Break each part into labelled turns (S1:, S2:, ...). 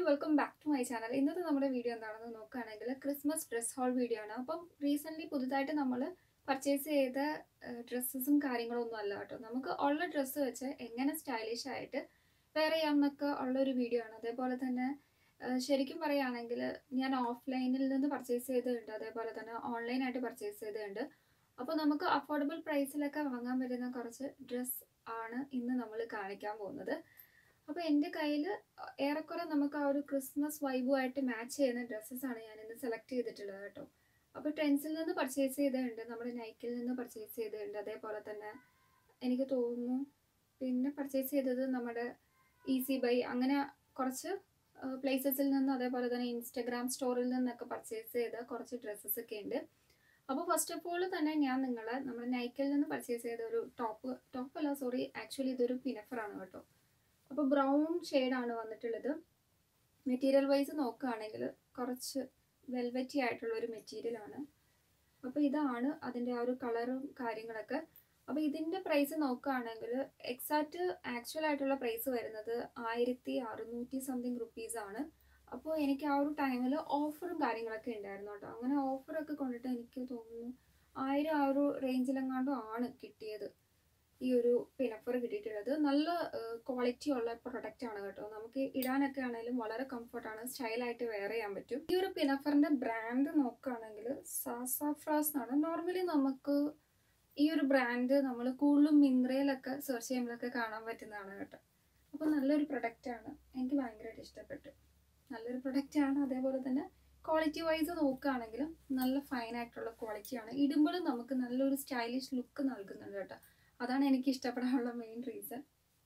S1: welcome back to my channel ഇന്നത്തെ നമ്മുടെ video എന്താണെന്ന് നോക്കുകയാണെങ്കിൽ ക്രിസ്മസ് ഡ്രസ് ഹോൾ വീഡിയോ ആണ് അപ്പം റീസെൻ്റ്ലി പുതുതായിട്ട് നമ്മൾ പർച്ചേസ് ചെയ്ത ഡ്രസ്സസും കാര്യങ്ങളൊന്നും അല്ല കേട്ടോ നമുക്ക് ഉള്ള ഡ്രസ്സ് വെച്ച് എങ്ങനെ സ്റ്റൈലിഷ് ആയിട്ട് വെയർ ചെയ്യാമെന്നൊക്കെ ഉള്ളൊരു വീഡിയോ ആണ് അതേപോലെ തന്നെ ആ, ശരിക്കും പറയുകയാണെങ്കിൽ ഞാൻ ഓഫ്ലൈനിൽ നിന്ന് പർച്ചേസ് ചെയ്തിട്ടുണ്ട് അതേപോലെ തന്നെ ഓൺലൈനായിട്ട് പർച്ചേസ് ചെയ്തിട്ടുണ്ട് അപ്പോൾ നമുക്ക് അഫോർഡബിൾ പ്രൈസിലൊക്കെ വാങ്ങാൻ പറ്റുന്ന കുറച്ച് ഡ്രസ്സ് ആണ് ഇന്ന് നമ്മൾ കാണിക്കാൻ പോകുന്നത് അപ്പോൾ എൻ്റെ കയ്യിൽ ഏറെക്കുറെ നമുക്ക് ആ ഒരു ക്രിസ്മസ് വൈബുമായിട്ട് മാച്ച് ചെയ്യുന്ന ഡ്രസ്സസ് ആണ് ഞാൻ ഇന്ന് സെലക്ട് ചെയ്തിട്ടുള്ളത് കേട്ടോ അപ്പോൾ ട്രെൻഡ്സിൽ നിന്ന് പർച്ചേസ് ചെയ്തിട്ടുണ്ട് നമ്മുടെ നൈക്കിൽ നിന്ന് പർച്ചേസ് ചെയ്തിട്ടുണ്ട് അതേപോലെ തന്നെ എനിക്ക് തോന്നുന്നു പിന്നെ പർച്ചേസ് ചെയ്തത് നമ്മുടെ ഈസി ബൈ അങ്ങനെ കുറച്ച് പ്ലേസസിൽ നിന്ന് അതേപോലെ തന്നെ ഇൻസ്റ്റഗ്രാം സ്റ്റോറിൽ നിന്നൊക്കെ പർച്ചേസ് ചെയ്ത കുറച്ച് ഡ്രസ്സസ് ഒക്കെ ഉണ്ട് അപ്പോൾ ഫസ്റ്റ് ഓഫ് ഓൾ തന്നെ ഞാൻ നിങ്ങളെ നമ്മുടെ നൈക്കിൽ നിന്ന് പർച്ചേസ് ചെയ്ത ഒരു ടോപ്പ് ടോപ്പ് അല്ല സോറി ആക്ച്വലി ഇതൊരു പിനഫറാണ് കേട്ടോ അപ്പോൾ ബ്രൗൺ ഷെയ്ഡാണ് വന്നിട്ടുള്ളത് മെറ്റീരിയൽ വൈസ് നോക്കുകയാണെങ്കിൽ കുറച്ച് വെൽവെറ്റി ആയിട്ടുള്ള ഒരു മെറ്റീരിയലാണ് അപ്പോൾ ഇതാണ് അതിൻ്റെ ആ ഒരു കളറും കാര്യങ്ങളൊക്കെ അപ്പോൾ ഇതിൻ്റെ പ്രൈസ് നോക്കുകയാണെങ്കിൽ എക്സാക്റ്റ് ആക്ച്വൽ ആയിട്ടുള്ള പ്രൈസ് വരുന്നത് ആയിരത്തി അറുന്നൂറ്റി സംതിങ് റുപ്പീസ് ആണ് അപ്പോൾ എനിക്ക് ആ ഒരു ടൈമിൽ ഓഫറും കാര്യങ്ങളൊക്കെ ഉണ്ടായിരുന്നു കേട്ടോ അങ്ങനെ ഓഫറൊക്കെ കൊണ്ടിട്ട് എനിക്ക് തോന്നുന്നു ആയിരം ആ ഒരു റേഞ്ചിലെങ്ങാണ്ടും ആണ് കിട്ടിയത് ഈ ഒരു പിനഫർ കിട്ടിയിട്ടുള്ളത് നല്ല ക്വാളിറ്റി ഉള്ള പ്രൊഡക്റ്റ് ആണ് കേട്ടോ നമുക്ക് ഇടാനൊക്കെ ആണെങ്കിലും വളരെ കംഫർട്ടാണ് സ്റ്റൈലായിട്ട് വെയർ ചെയ്യാൻ പറ്റും ഈ ഒരു പിനഫറിന്റെ ബ്രാൻഡ് നോക്കുകയാണെങ്കിൽ സാസാഫ്രാസ് എന്നാണ് നോർമലി നമുക്ക് ഈ ഒരു ബ്രാൻഡ് നമ്മൾ കൂടുതലും മിന്ത്രയിലൊക്കെ സെർച്ച് ചെയ്യുമ്പോഴൊക്കെ കാണാൻ പറ്റുന്നതാണ് കേട്ടോ അപ്പോൾ നല്ലൊരു പ്രൊഡക്റ്റ് ആണ് എനിക്ക് ഭയങ്കരമായിട്ട് ഇഷ്ടപ്പെട്ടു നല്ലൊരു പ്രൊഡക്റ്റ് ആണ് അതേപോലെ തന്നെ ക്വാളിറ്റി വൈസ് നോക്കുകയാണെങ്കിലും നല്ല ഫൈൻ ആയിട്ടുള്ള ക്വാളിറ്റിയാണ് ഇടുമ്പോഴും നമുക്ക് നല്ലൊരു സ്റ്റൈലിഷ് ലുക്ക് നൽകുന്നുണ്ട് കേട്ടോ അതാണ് എനിക്ക് ഇഷ്ടപ്പെടാനുള്ള മെയിൻ റീസൺ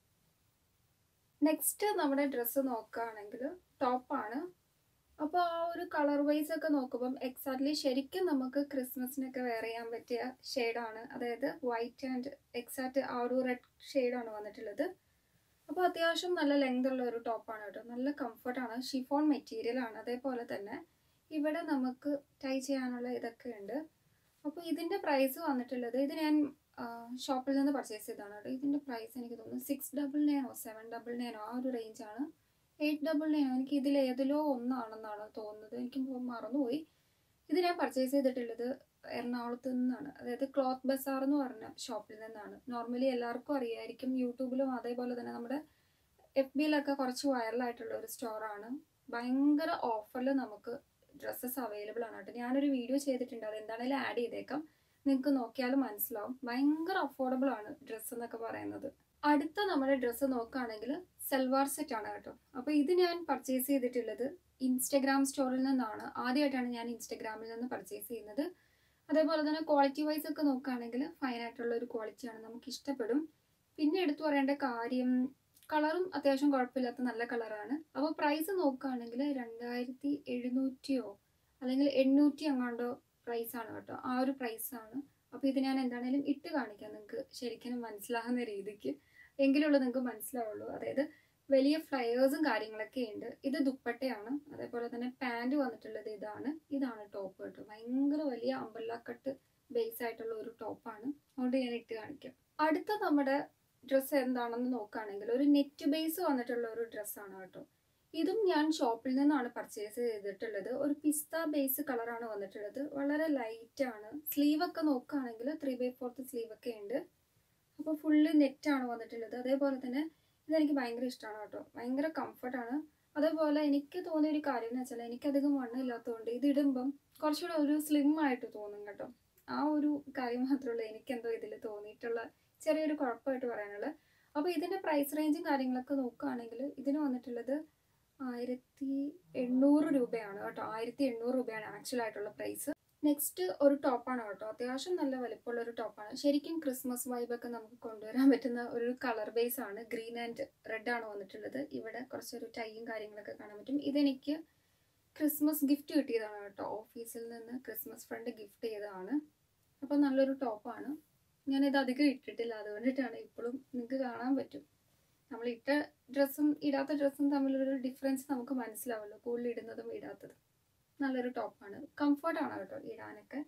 S1: നെക്സ്റ്റ് നമ്മുടെ ഡ്രസ്സ് നോക്കുകയാണെങ്കിൽ ടോപ്പാണ് അപ്പോൾ ആ ഒരു കളർ വൈസ് ഒക്കെ നോക്കുമ്പം എക്സാക്ട്ലി ശരിക്കും നമുക്ക് ക്രിസ്മസിനൊക്കെ വെയർ ചെയ്യാൻ പറ്റിയ ഷെയ്ഡാണ് അതായത് വൈറ്റ് ആൻഡ് എക്സാക്റ്റ് ആ ഒരു റെഡ് ഷെയ്ഡാണ് വന്നിട്ടുള്ളത് അപ്പോൾ അത്യാവശ്യം നല്ല ലെങ്ത് ഉള്ള ഒരു ടോപ്പാണ് കേട്ടോ നല്ല കംഫർട്ടാണ് ഷിഫോൺ മെറ്റീരിയൽ ആണ് അതേപോലെ തന്നെ ഇവിടെ നമുക്ക് ടൈ ചെയ്യാനുള്ള ഇതൊക്കെ ഉണ്ട് അപ്പോൾ ഇതിൻ്റെ പ്രൈസ് വന്നിട്ടുള്ളത് ഇത് ഞാൻ ഷോപ്പിൽ നിന്ന് പർച്ചേസ് ചെയ്തതാണ് കേട്ടോ ഇതിൻ്റെ പ്രൈസ് എനിക്ക് തോന്നുന്നു സിക്സ് ഡബിൾ നയനോ സെവൻ ഡബിൾ നയനോ ആ ഒരു റേഞ്ചാണ് എയ്റ്റ് ഡബിൾ നയനോ എനിക്ക് ഇതിൽ ഏതിലോ ഒന്നാണെന്നാണ് തോന്നുന്നത് എനിക്ക് മറന്നുപോയി ഇത് ഞാൻ പർച്ചേസ് ചെയ്തിട്ടുള്ളത് എറണാകുളത്ത് നിന്നാണ് അതായത് ക്ലോത്ത് ബസാർ എന്ന് പറഞ്ഞ ഷോപ്പിൽ നിന്നാണ് നോർമലി എല്ലാവർക്കും അറിയായിരിക്കും യൂട്യൂബിലും അതേപോലെ തന്നെ നമ്മുടെ എഫ് ബിയിലൊക്കെ കുറച്ച് വൈറലായിട്ടുള്ള ഒരു സ്റ്റോറാണ് ഭയങ്കര ഓഫറിൽ നമുക്ക് ഡ്രസ്സസ് അവൈലബിൾ ആണ് കേട്ടോ ഞാനൊരു വീഡിയോ ചെയ്തിട്ടുണ്ട് അത് എന്താണെങ്കിലും ആഡ് ചെയ്തേക്കാം നിങ്ങൾക്ക് നോക്കിയാലും മനസ്സിലാവും ഭയങ്കര അഫോർഡബിൾ ആണ് ഡ്രസ്സ് എന്നൊക്കെ പറയുന്നത് അടുത്ത നമ്മുടെ ഡ്രസ്സ് നോക്കുകയാണെങ്കിൽ സൽവാർ സെറ്റ് ആണ് കേട്ടോ അപ്പോൾ ഇത് ഞാൻ പർച്ചേസ് ചെയ്തിട്ടുള്ളത് ഇൻസ്റ്റഗ്രാം സ്റ്റോറിൽ നിന്നാണ് ആദ്യമായിട്ടാണ് ഞാൻ ഇൻസ്റ്റഗ്രാമിൽ നിന്ന് പർച്ചേസ് ചെയ്യുന്നത് അതേപോലെ തന്നെ ക്വാളിറ്റി വൈസ് ഒക്കെ നോക്കുകയാണെങ്കിൽ ഫൈൻ ആയിട്ടുള്ള ഒരു ക്വാളിറ്റിയാണ് നമുക്ക് ഇഷ്ടപ്പെടും പിന്നെ എടുത്തു പറയേണ്ട കാര്യം കളറും അത്യാവശ്യം കുഴപ്പമില്ലാത്ത നല്ല കളറാണ് അപ്പോൾ പ്രൈസ് നോക്കുകയാണെങ്കിൽ രണ്ടായിരത്തി എഴുന്നൂറ്റിയോ അല്ലെങ്കിൽ എണ്ണൂറ്റി അങ്ങാണ്ടോ പ്രൈസ് ആണ് കേട്ടോ ആ ഒരു പ്രൈസ് ആണ് അപ്പോൾ ഇത് ഞാൻ എന്താണേലും ഇട്ട് കാണിക്കാം നിങ്ങൾക്ക് ശരിക്കും മനസ്സിലാകുന്ന രീതിക്ക് എങ്കിലുള്ളൂ നിങ്ങൾക്ക് മനസ്സിലാവുള്ളൂ അതായത് വലിയ ഫ്ലയേഴ്സും കാര്യങ്ങളൊക്കെ ഉണ്ട് ഇത് ദുപ്പട്ടയാണ് അതേപോലെ തന്നെ പാൻറ് വന്നിട്ടുള്ളത് ഇതാണ് ഇതാണ് ടോപ്പ് കേട്ടോ ഭയങ്കര വലിയ അമ്പല്ല കട്ട് ബേസ് ആയിട്ടുള്ള ഒരു ടോപ്പാണ് അതുകൊണ്ട് ഞാൻ ഇട്ട് കാണിക്കാം അടുത്ത നമ്മുടെ ഡ്രസ്സ് എന്താണെന്ന് നോക്കുകയാണെങ്കിൽ ഒരു നെറ്റ് ബേസ് വന്നിട്ടുള്ള ഒരു ഡ്രസ്സാണ് കേട്ടോ ഇതും ഞാൻ ഷോപ്പിൽ നിന്നാണ് പർച്ചേസ് ചെയ്തിട്ടുള്ളത് ഒരു പിസ്ത ബേസ് കളറാണ് വന്നിട്ടുള്ളത് വളരെ ലൈറ്റ് ആണ് സ്ലീവ് ഒക്കെ നോക്കുകയാണെങ്കിൽ ത്രീ ബൈ ഫോർത്ത് സ്ലീവ് ഒക്കെ ഉണ്ട് അപ്പോൾ ഫുള്ള് നെറ്റാണ് വന്നിട്ടുള്ളത് അതേപോലെ തന്നെ ഇതെനിക്ക് ഭയങ്കര ഇഷ്ടമാണ് കേട്ടോ ഭയങ്കര കംഫർട്ടാണ് അതേപോലെ എനിക്ക് തോന്നിയ ഒരു കാര്യം എന്ന് വെച്ചാൽ എനിക്കധികം വണ്ണമില്ലാത്തതുകൊണ്ട് ഇത് ഇടുമ്പം കുറച്ചുകൂടെ ഒരു സ്ലിം ആയിട്ട് തോന്നും കേട്ടോ ആ ഒരു കാര്യം മാത്രമേ ഉള്ളൂ എനിക്കെന്തോ ഇതിൽ തോന്നിയിട്ടുള്ള ചെറിയൊരു കുഴപ്പമായിട്ട് പറയാനുള്ളത് അപ്പോൾ ഇതിൻ്റെ പ്രൈസ് റേഞ്ചും കാര്യങ്ങളൊക്കെ നോക്കുകയാണെങ്കിൽ ഇതിന് വന്നിട്ടുള്ളത് ആയിരത്തി എണ്ണൂറ് രൂപയാണ് കേട്ടോ ആയിരത്തി എണ്ണൂറ് രൂപയാണ് ആക്ച്വൽ ആയിട്ടുള്ള പ്രൈസ് നെക്സ്റ്റ് ഒരു ടോപ്പാണ് കേട്ടോ അത്യാവശ്യം നല്ല വലിപ്പമുള്ള ഒരു ടോപ്പാണ് ശരിക്കും ക്രിസ്മസ് വൈബൊക്കെ നമുക്ക് കൊണ്ടുവരാൻ പറ്റുന്ന ഒരു കളർ ബേസ് ആണ് ഗ്രീൻ ആൻഡ് റെഡ് ആണ് വന്നിട്ടുള്ളത് ഇവിടെ കുറച്ചൊരു ടൈയും കാര്യങ്ങളൊക്കെ കാണാൻ പറ്റും ഇതെനിക്ക് ക്രിസ്മസ് ഗിഫ്റ്റ് കിട്ടിയതാണ് കേട്ടോ ഓഫീസിൽ നിന്ന് ക്രിസ്മസ് ഫ്രണ്ട് ഗിഫ്റ്റ് ചെയ്തതാണ് അപ്പോൾ നല്ലൊരു ടോപ്പാണ് ഞാനിത് അധികം ഇട്ടിട്ടില്ല അതുകൊണ്ടിട്ടാണ് ഇപ്പോഴും നിങ്ങൾക്ക് കാണാൻ പറ്റും നമ്മൾ ഇട്ട ഡ്രസ്സും ഇടാത്ത ഡ്രസ്സും തമ്മിലൊരു ഡിഫറൻസ് നമുക്ക് മനസ്സിലാവുമല്ലോ കൂടുതൽ ഇടുന്നതും ഇടാത്തതും നല്ലൊരു ടോപ്പാണ് കംഫർട്ടാണ് കേട്ടോ ഇടാനൊക്കെ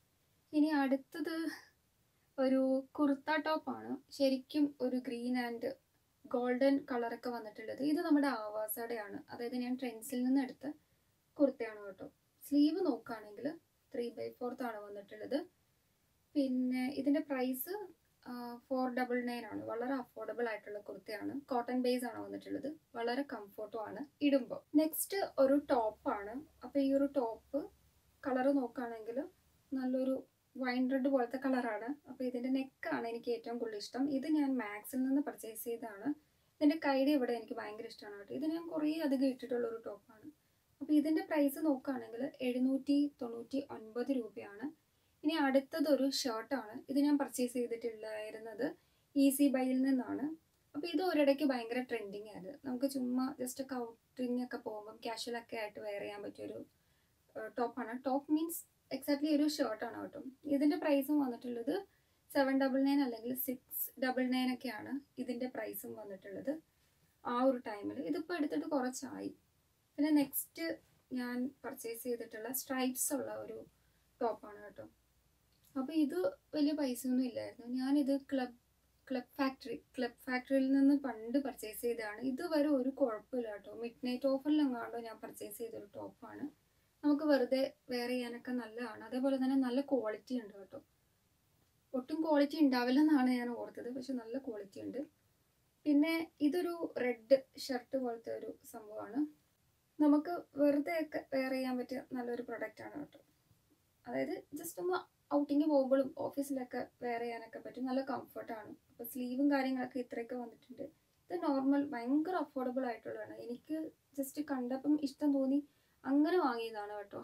S1: ഇനി അടുത്തത് ഒരു കുർത്ത ടോപ്പാണ് ശരിക്കും ഒരു ഗ്രീൻ ആൻഡ് ഗോൾഡൻ കളറൊക്കെ വന്നിട്ടുള്ളത് ഇത് നമ്മുടെ ആവാസയുടെയാണ് അതായത് ഞാൻ ട്രെൻഡ്സിൽ നിന്ന് എടുത്ത കുർത്തയാണ് കേട്ടോ സ്ലീവ് നോക്കുകയാണെങ്കിൽ ത്രീ ബൈ ഫോർത്ത് ആണ് വന്നിട്ടുള്ളത് പിന്നെ ഇതിൻ്റെ പ്രൈസ് ഫോർ ഡബിൾ നയൻ ആണ് വളരെ അഫോർഡബിൾ ആയിട്ടുള്ള കുർത്തയാണ് കോട്ടൺ ബേസ് ആണ് വന്നിട്ടുള്ളത് വളരെ കംഫർട്ടും ആണ് ഇടുമ്പോൾ നെക്സ്റ്റ് ഒരു ടോപ്പാണ് അപ്പോൾ ഈ ഒരു ടോപ്പ് കളർ നോക്കുകയാണെങ്കിൽ നല്ലൊരു വൈൻ റെഡ് പോലത്തെ കളറാണ് അപ്പോൾ ഇതിൻ്റെ നെക്കാണ് എനിക്ക് ഏറ്റവും കൂടുതൽ ഇഷ്ടം ഇത് ഞാൻ മാക്സിൽ നിന്ന് പർച്ചേസ് ചെയ്തതാണ് ഇതിൻ്റെ കൈഡ് ഇവിടെ എനിക്ക് ഭയങ്കര ഇഷ്ടമാണ് കേട്ടോ ഇത് ഞാൻ കുറേ അധികം ഇട്ടിട്ടുള്ള ഒരു ടോപ്പാണ് അപ്പോൾ ഇതിൻ്റെ പ്രൈസ് നോക്കുകയാണെങ്കിൽ എഴുന്നൂറ്റി തൊണ്ണൂറ്റി ഒൻപത് രൂപയാണ് ഇനി അടുത്തതൊരു ഷർട്ടാണ് ഇത് ഞാൻ പർച്ചേസ് ചെയ്തിട്ടുണ്ടായിരുന്നത് ഈസി ബൈയിൽ നിന്നാണ് അപ്പോൾ ഇത് ഒരിടയ്ക്ക് ഭയങ്കര ട്രെൻഡിങ് ആയിരുന്നു നമുക്ക് ചുമ്മാ ജസ്റ്റ് ഒക്കെ ഔട്ടിങ് ഒക്കെ പോകുമ്പം casual ഒക്കെ ആയിട്ട് വെയർ ചെയ്യാൻ പറ്റിയൊരു ടോപ്പാണ് ടോപ്പ് മീൻസ് എക്സാക്ട്ലി ഒരു ഷർട്ടാണ് കേട്ടോ ഇതിൻ്റെ പ്രൈസും വന്നിട്ടുള്ളത് സെവൻ ഡബിൾ നയൻ അല്ലെങ്കിൽ സിക്സ് ഡബിൾ നയൻ ഒക്കെയാണ് ഇതിൻ്റെ പ്രൈസും വന്നിട്ടുള്ളത് ആ ഒരു ടൈമിൽ ഇതിപ്പോൾ എടുത്തിട്ട് കുറച്ചായി പിന്നെ നെക്സ്റ്റ് ഞാൻ പർച്ചേസ് ചെയ്തിട്ടുള്ള സ്ട്രൈപ്സ് ഉള്ള ഒരു ടോപ്പാണ് കേട്ടോ അപ്പോൾ ഇത് വലിയ പൈസയൊന്നും ഇല്ലായിരുന്നു ഞാനിത് ക്ലബ് ക്ലബ് ഫാക്ടറി ക്ലബ് ഫാക്ടറിയിൽ നിന്ന് പണ്ട് പർച്ചേസ് ചെയ്തതാണ് ഇതുവരെ ഒരു കുഴപ്പമില്ല കേട്ടോ മിഡ് നൈറ്റ് ഓഫറിലെങ്ങാണ്ടോ ഞാൻ പർച്ചേസ് ചെയ്തൊരു ടോപ്പാണ് നമുക്ക് വെറുതെ വെയർ ചെയ്യാനൊക്കെ നല്ലതാണ് അതേപോലെ തന്നെ നല്ല ക്വാളിറ്റി ഉണ്ട് കേട്ടോ ഒട്ടും ക്വാളിറ്റി ഉണ്ടാവില്ല എന്നാണ് ഞാൻ ഓർത്തത് പക്ഷെ നല്ല ക്വാളിറ്റി ഉണ്ട് പിന്നെ ഇതൊരു റെഡ് ഷർട്ട് പോലത്തെ ഒരു സംഭവമാണ് നമുക്ക് വെറുതെ ഒക്കെ വെയർ ചെയ്യാൻ പറ്റിയ നല്ലൊരു പ്രൊഡക്റ്റ് ആണ് കേട്ടോ അതായത് ജസ്റ്റ് ഒന്ന് ഔട്ടിങ് പോകുമ്പോഴും ഓഫീസിലൊക്കെ വെയർ ചെയ്യാനൊക്കെ പറ്റും നല്ല കംഫർട്ടാണ് അപ്പോൾ സ്ലീവും കാര്യങ്ങളൊക്കെ ഇത്രയൊക്കെ വന്നിട്ടുണ്ട് ഇത് നോർമൽ ഭയങ്കര അഫോർഡബിൾ ആയിട്ടുള്ളതാണ് എനിക്ക് ജസ്റ്റ് കണ്ടപ്പം ഇഷ്ടം തോന്നി അങ്ങനെ വാങ്ങിയതാണ് കേട്ടോ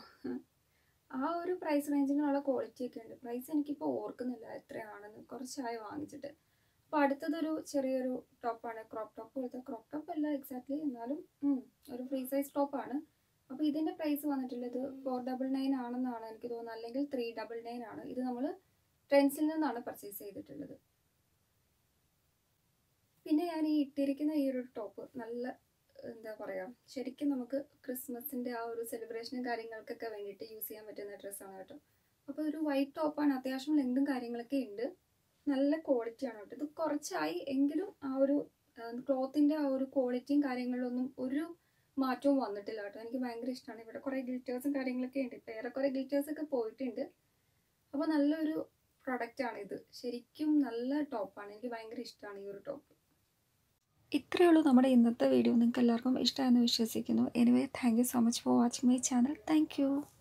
S1: ആ ഒരു പ്രൈസ് റേഞ്ചിനുള്ള ക്വാളിറ്റി ഒക്കെ ഉണ്ട് പ്രൈസ് എനിക്കിപ്പോൾ ഓർക്കുന്നില്ല എത്രയാണെന്ന് കുറച്ചായി വാങ്ങിച്ചിട്ട് അപ്പോൾ അടുത്തതൊരു ചെറിയൊരു ടോപ്പാണ് ക്രോപ്പ് ടോപ്പ് പോലത്തെ ക്രോപ്പ് ടോപ്പ് അല്ല എക്സാക്ട്ലി എന്നാലും ഉം, ഒരു ഫ്രീ സൈസ് ടോപ്പാണ് അപ്പോൾ ഇതിൻ്റെ പ്രൈസ് വന്നിട്ടുള്ളത് ഫോർ ഡബിൾ നയൻ ആണെന്നാണ് എനിക്ക് തോന്നുന്നത് അല്ലെങ്കിൽ ത്രീ ഡബിൾ നയൻ ആണ് ഇത് നമ്മൾ ട്രെൻഡ്സിൽ നിന്നാണ് പർച്ചേസ് ചെയ്തിട്ടുള്ളത് പിന്നെ ഞാൻ ഈ ഇട്ടിരിക്കുന്ന ഈ ഒരു ടോപ്പ് നല്ല എന്താ പറയുക ശരിക്കും നമുക്ക് ക്രിസ്മസിൻ്റെ ആ ഒരു സെലിബ്രേഷനും കാര്യങ്ങൾക്കൊക്കെ വേണ്ടിയിട്ട് യൂസ് ചെയ്യാൻ പറ്റുന്ന ഡ്രസ്സാണ് കേട്ടോ അപ്പോൾ ഒരു വൈറ്റ് ടോപ്പാണ് അത്യാവശ്യം ലെങ്തും കാര്യങ്ങളൊക്കെ ഉണ്ട് നല്ല ക്വാളിറ്റിയാണ് കേട്ടോ ഇത് കുറച്ചായി എങ്കിലും ആ ഒരു ക്ലോത്തിൻ്റെ ആ ഒരു ക്വാളിറ്റിയും കാര്യങ്ങളിലൊന്നും ഒരു മാറ്റവും വന്നിട്ടില്ല കേട്ടോ എനിക്ക് ഭയങ്കര ഇഷ്ടമാണ് ഇവിടെ കുറേ ഗ്ലിറ്റേഴ്സും കാര്യങ്ങളൊക്കെ ഉണ്ട് ഇപ്പോൾ ഏറെക്കുറെ ഗ്ലിറ്റേഴ്സ് ഒക്കെ പോയിട്ടുണ്ട് അപ്പോൾ നല്ലൊരു പ്രൊഡക്റ്റാണ് ഇത് ശരിക്കും നല്ല ടോപ്പാണ് എനിക്ക് ഭയങ്കര ഇഷ്ടമാണ് ഈ ഒരു ടോപ്പ് ഇത്രയേ ഉള്ളൂ നമ്മുടെ ഇന്നത്തെ വീഡിയോ നിങ്ങൾക്ക് എല്ലാവർക്കും ഇഷ്ടമായെന്ന് വിശ്വസിക്കുന്നു anyway thank you so much for watching my channel thank U